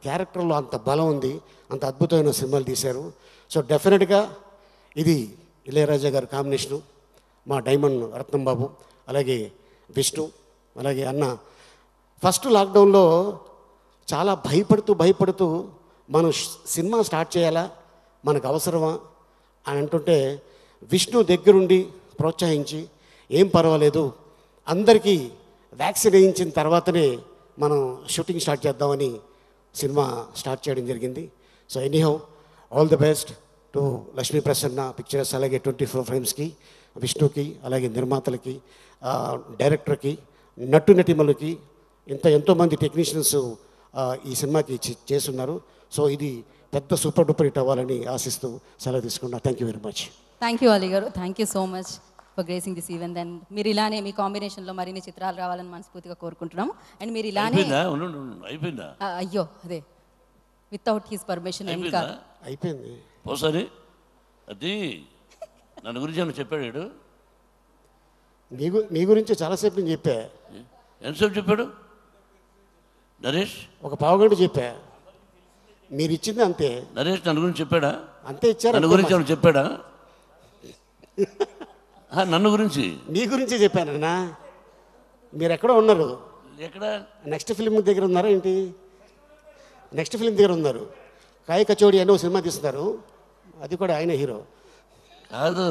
క్యారెక్టర్లో అంత బలం ఉంది అంత అద్భుతమైన సినిమాలు తీశారు సో డెఫినెట్గా ఇది ఇళయరాజా గారి కాంబినేషను మా డైమండ్ రత్నం బాబు అలాగే విష్ణు అలాగే అన్న ఫస్ట్ లాక్డౌన్లో చాలా భయపడుతూ భయపడుతూ మనం ష్- సినిమా స్టార్ట్ చేయాలా మనకు అవసరమా అని అంటుంటే విష్ణు దగ్గరుండి ప్రోత్సహించి ఏం పర్వాలేదు అందరికీ వ్యాక్సిన్ వేయించిన తర్వాతనే మనం షూటింగ్ స్టార్ట్ చేద్దామని సినిమా స్టార్ట్ చేయడం జరిగింది so anyhow all the best to Lakshmi Prasanna pictures అలాగే ట్వంటీ ఫోర్ ఫ్రేమ్స్కి విష్ణుకి అలాగే నిర్మాతలకి ఆ, డైరెక్టర్కి నటు నటిమలకి ఇంత ఎంతోమంది టెక్నీషియన్స్ ఈ సినిమాకి చే- చేస్తున్నారు సో ఇది పెద్ద సూపర్ డూపర్ హిట్ అవ్వాలని ఆశిస్తూ సెలవు తీసుకున్నా thank you very much thank you Ali garu thank you so much for gracing this event and మీరు ఇలానే మీ కాంబినేషన్లో మరిన్ని చిత్రాలు రావాలని మనస్ఫూర్తిగా కోరుకుంటున్నాము అండ్ మీరు ఇలానే అయిపోయిందా ఉండు, ఉండు, ఉండు. అయిపోయిందా ఆ, అయ్యో అదే వితౌట్ హిస్ పర్మిషన్ ఇంకా అయిపోయిందా అయిపోయింది ఓసారి అది నన్ను గురించి ఏమైనా చెప్పాడు వీడు నీ గు నీ గురించి చాలాసేపు నేను చెప్పా ఎంతసేపు చెప్పాడు నరేష్ ఒక పావుగంట చెప్పా మీరు ఇచ్చింది అంతే నరేష్ నన్ను గురించి చెప్పాడా అంతే ఇచ్చారు నన్ను అంతే గురించి మా- ఏమైనా చెప్పాడా ఆ, నన్ను గురించి నీ గురించే చెప్పానన్నా మీరు ఎక్కడో ఉన్నారు ఎక్కడ నెక్స్ట్ ఫిల్మ్ దగ్గర ఉన్నారా ఏంటి నెక్స్ట్ ఫిల్మ్ దగ్గర ఉన్నారు కాయ కచోడి అని ఒక సినిమా తీస్తున్నారు అది కూడా ఆయన హీరో కాదు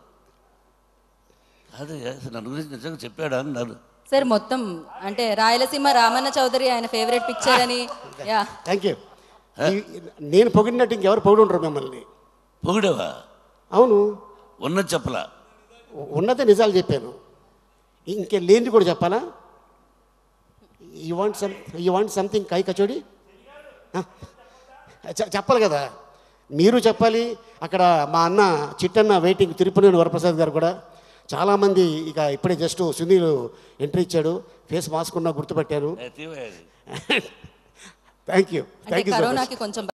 కాదు అసలు నన్ను గురించి నిజంగా చెప్పాడా అన్నారు సార్ మొత్తం అంటే రాయలసీమ రామన్న చౌదరి ఆయన ఫేవరెట్ పిక్చర్ అని యా థ్యాంక్ యూ నేను పొగిడినట్టు ఇంకెవరు పొగిడి ఉంటారు మిమ్మల్ని పొగిడేవా అవును ఉన్నది చెప్పలా ఉన్నదే నిజాలు చెప్పాను ఇంకే లేనిది కూడా చెప్పాలా you want some you want something కై కచోడి ఆ? చె- చెప్పాలి కదా మీరు చెప్పాలి అక్కడ మా అన్న చిట్టన్న వెయిటింగ్ తిరుపతి వరప్రసాద్ గారు కూడా చాలామంది ఇక ఇప్పుడే జస్ట్ సునీల్ ఎంట్రీ ఇచ్చాడు ఫేస్ మాస్క్ ఉన్నా గుర్తుపట్టాను ఏ, తీవే అది. థ్యాంక్ యూ అంటే థ్యాంక్ యూ సో మచ్ కరోనాకి కొంచెం